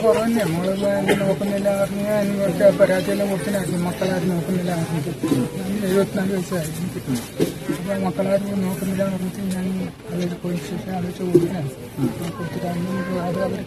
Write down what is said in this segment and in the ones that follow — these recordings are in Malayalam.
കുറവ് തന്നെ മോള് എന്നെ നോക്കുന്നില്ല പറഞ്ഞ് ഞാൻ കുറച്ച് പരാതിയെല്ലാം കൊടുത്തിനായിരുന്നു മക്കളാരും നോക്കുന്നില്ല പറഞ്ഞിട്ട് ഞാൻ എഴുപത്തിനാല് വയസ്സായിരുന്നു അപ്പോൾ മക്കളാരും നോക്കുന്നില്ല പറഞ്ഞിട്ട് ഞാൻ അവർ പോലീസ് സ്റ്റേഷൻ ആലോചിച്ച് കൊടുത്തിനായിരുന്നു കൊടുത്തിട്ട് അന്ന് അത് അവർ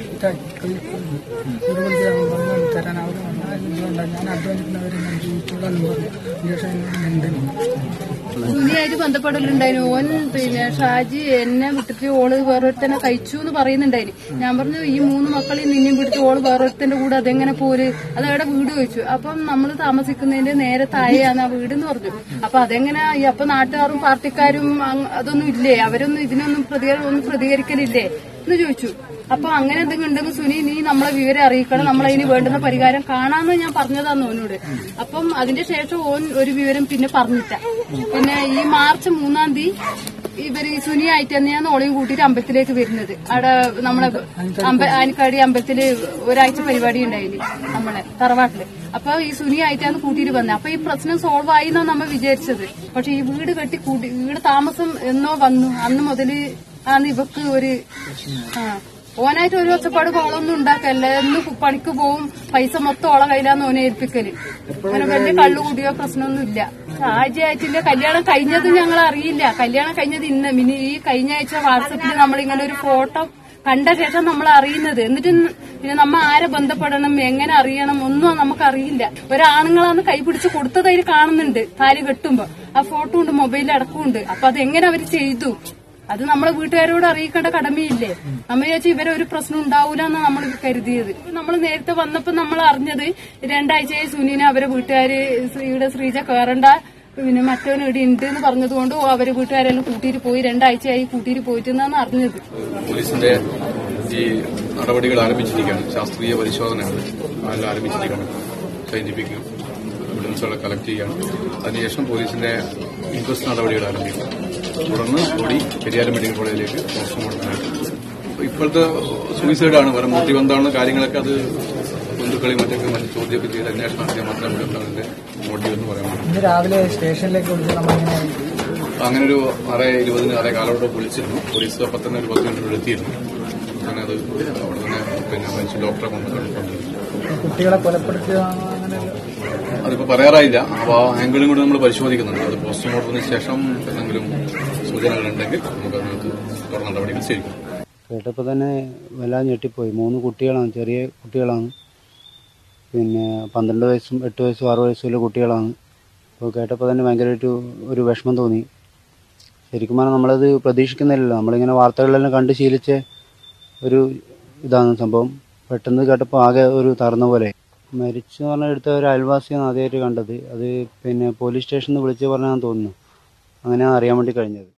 തരാൻ അവർ വന്നാൽ ഞാൻ അധ്വാനിക്കുന്നവരെ ഞാൻ ജീവിച്ചോളാം എന്ന് പറഞ്ഞു ഇഞ്ചക്ഷൻ ഉണ്ട് സുനിയായിട്ട് ബന്ധപ്പെടലുണ്ടായിരുന്നു ഓൻ പിന്നെ ഷാജി എന്നെ വിട്ടിട്ട് ഓള് വേറൊരുത്തനെ കഴിച്ചു എന്ന് പറയുന്നുണ്ടായിരുന്നു ഞാൻ പറഞ്ഞു ഈ മൂന്ന് മക്കളെയും നിന്നെയും വിട്ടിട്ട് ഓള് വേറൊരുത്തന്റെ കൂടെ അതെങ്ങനെ പോര് അത് എവിടെ വീട് ചോദിച്ചു അപ്പം നമ്മൾ താമസിക്കുന്നതിന്റെ നേരെ താഴെയാണ് ആ വീട് എന്ന് പറഞ്ഞു അപ്പൊ അതെങ്ങനെ ഈ അപ്പൊ നാട്ടുകാരും പാർട്ടിക്കാരും അങ് അതൊന്നും ഇല്ലേ അവരൊന്നും ഇതിനൊന്നും പ്രതികര ഒന്നും പ്രതികരിക്കലില്ലേ എന്ന് ചോദിച്ചു അപ്പൊ അങ്ങനെ എന്തെങ്കിലും ഉണ്ടെങ്കിൽ സുനി നീ നമ്മളെ വിവരം അറിയിക്കണം നമ്മളതിന് വേണ്ടുന്ന പരിഹാരം കാണാന്ന് ഞാൻ പറഞ്ഞതാന്ന് ഓനോട് അപ്പം അതിന്റെ ശേഷം ഓൻ ഒരു വിവരം പിന്നെ പറഞ്ഞിട്ട പിന്നെ ഈ മാർച്ച് മൂന്നാം തീയതി ഇവര് ഈ സുനി ആയിട്ട് തന്നെയാണ് ഓളെയും കൂട്ടിയിട്ട് അമ്പലത്തിലേക്ക് വരുന്നത് അവിടെ നമ്മളെ അമ്പ ആനിക്കാടി അമ്പലത്തില് ഒരാഴ്ച പരിപാടി ഉണ്ടായില്ലേ നമ്മളെ തറവാട്ടില് അപ്പൊ ഈ സുനി ആയിട്ടാണ് കൂട്ടിയിട്ട് വന്നത് അപ്പൊ ഈ പ്രശ്നം സോൾവ് ആയി എന്നാണ് നമ്മൾ വിചാരിച്ചത് പക്ഷെ ഈ വീട് കെട്ടി കൂട്ടി വീട് താമസം എന്നോ വന്നു അന്ന് മുതല് ആണ് ഇവക്ക് ഒരു ആ ഓനായിട്ട് ഒരു ഒച്ചപ്പാട് കോളൊന്നും ഉണ്ടാക്കല്ല എന്ന് പണിക്ക് പോവും പൈസ മൊത്തം ഓളെ കയ്യിലാന്ന് ഓനെ ഏൽപ്പിക്കല് അങ്ങനെ വലിയ കള്ളു കൂടിയോ പ്രശ്നമൊന്നും ഇല്ല ആഴ്ചയായിട്ടില്ല കല്യാണം കഴിഞ്ഞത് ഞങ്ങൾ അറിയില്ല കല്യാണം കഴിഞ്ഞത് ഇന്ന് മിനി ഈ കഴിഞ്ഞ ആഴ്ച വാട്സപ്പിൽ നമ്മൾ ഇങ്ങനെ ഒരു ഫോട്ടോ കണ്ട ശേഷം നമ്മൾ അറിയുന്നത് എന്നിട്ട് പിന്നെ നമ്മ ആരെ ബന്ധപ്പെടണം എങ്ങനെ അറിയണം ഒന്നും നമുക്ക് അറിയില്ല ഒരാണുങ്ങളാണ് കൈ പിടിച്ച് കൊടുത്തത് അതിൽ കാണുന്നുണ്ട് താലി കെട്ടുമ്പോ ആ ഫോട്ടോ ഉണ്ട് മൊബൈലിൽ അടക്കമുണ്ട് അപ്പൊ അതെങ്ങനെ അവര് ചെയ്തു അത് നമ്മളെ വീട്ടുകാരോട് അറിയിക്കേണ്ട കടമയില്ലേ നമ്മൾ വിചാരിച്ചു ഇവരെ ഒരു പ്രശ്നം ഉണ്ടാവൂല എന്നാണ് നമ്മൾ കരുതിയത് നമ്മൾ നേരത്തെ വന്നപ്പോ നമ്മൾ അറിഞ്ഞത് രണ്ടാഴ്ചയായി സുനീനെ അവരെ വീട്ടുകാര് ഇവിടെ ശ്രീജ കയറണ്ട പിന്നെ മറ്റവൻ ഇവിടെ ഉണ്ട് എന്ന് പറഞ്ഞതുകൊണ്ട് അവരെ വീട്ടുകാരെല്ലാം കൂട്ടിയിട്ട് പോയി രണ്ടാഴ്ചയായി കൂട്ടിയിട്ട് പോയിട്ടെന്നാണ് അറിഞ്ഞത് പോലീസിന്റെ ഈ നടപടികൾ ആരംഭിച്ചിരിക്കുകയാണ് ശാസ്ത്രീയ പരിശോധനകൾ എല്ലാം ആരംഭിച്ചിരിക്കുകയാണ് സയന്റിഫിക് എവിഡൻസുകൾ കളക്ട് ചെയ്യുകയാണ് അതിനുശേഷം പോലീസിന്റെ ഇൻക്വസ്റ്റ് നടപടികൾ ആരംഭിക്കും തുടർന്ന് ബോഡി പെരിയാരം മെഡിക്കൽ കോളേജിലേക്ക് പോസ്റ്റ്മോർട്ടത്തിനായിട്ട് അപ്പൊ ഇപ്പോഴത്തെ സൂയിസൈഡാണ് വേറെ മോട്ടീവ് എന്താണ് കാര്യങ്ങളൊക്കെ അത് ബന്ധുക്കളെയും മറ്റൊക്കെ മറ്റു ചോദ്യമൊക്കെ ചെയ്ത് അന്വേഷണം നടത്തിയാൽ മാത്രമേ നമുക്ക് അതിന്റെ മോട്ടീവ് എന്ന് പറയാൻ പറ്റൂ ഇന്ന് രാവിലെ സ്റ്റേഷനിലേക്ക് വിളിച്ച് നമ്മളിങ്ങനെ അങ്ങനെ ഒരു ആറ് ഇരുപതിന് ആറേ കാലോട്ട് വിളിച്ചിരുന്നു പോലീസ് അപ്പം തന്നെ ഒരു പത്ത് മിനിറ്റ് എത്തിയിരുന്നു അങ്ങനെ അത് അവിടെ തന്നെ പിന്നെ മരിച്ച ഡോക്ടറെ കൊണ്ട് കണ്ടിട്ടുണ്ട് കുട്ടികളെ കൊലപ്പെടുത്തുക അങ്ങനെ അതിപ്പോ പറയാറായില്ല അപ്പോൾ ആ ആംഗിളും കൂടി നമ്മൾ പരിശോധിക്കുന്നുണ്ട് അത് പോസ്റ്റ്മോർട്ടത്തിന് ശേഷം എന്തെങ്കിലും സൂചനകളുണ്ടെങ്കിൽ നമുക്ക് അതിനകത്ത് തുടർ നടപടികൾ സ്വീകരിക്കും കേട്ടപ്പോൾ തന്നെ വല്ലാതെ ഞെട്ടിപ്പോയി മൂന്ന് കുട്ടികളാണ് ചെറിയ കുട്ടികളാണ് പിന്നെ പന്ത്രണ്ട് വയസ്സും എട്ട് വയസ്സും ആറ് വയസ്സുള്ള കുട്ടികളാണ് അപ്പോൾ കേട്ടപ്പോൾ തന്നെ ഭയങ്കരമായിട്ട് ഒരു വിഷമം തോന്നി ശരിക്കും പറഞ്ഞാൽ നമ്മളത് പ്രതീക്ഷിക്കുന്നില്ലല്ലോ നമ്മളിങ്ങനെ വാർത്തകളിലെല്ലാം കണ്ട് ശീലിച്ച ഒരു ഇതാണ് സംഭവം പെട്ടെന്ന് കേട്ടപ്പോൾ ആകെ ഒരു തറന്ന പോലെ മരിച്ചു എന്ന് പറഞ്ഞാൽ എടുത്ത ഒരു അയൽവാസിയാണ് ആദ്യമായിട്ട് കണ്ടത് അത് പിന്നെ പോലീസ് സ്റ്റേഷനിൽ നിന്ന് വിളിച്ച് പറഞ്ഞാൽ തോന്നുന്നു അങ്ങനെയാണ് അറിയാൻ വേണ്ടി കഴിഞ്ഞത്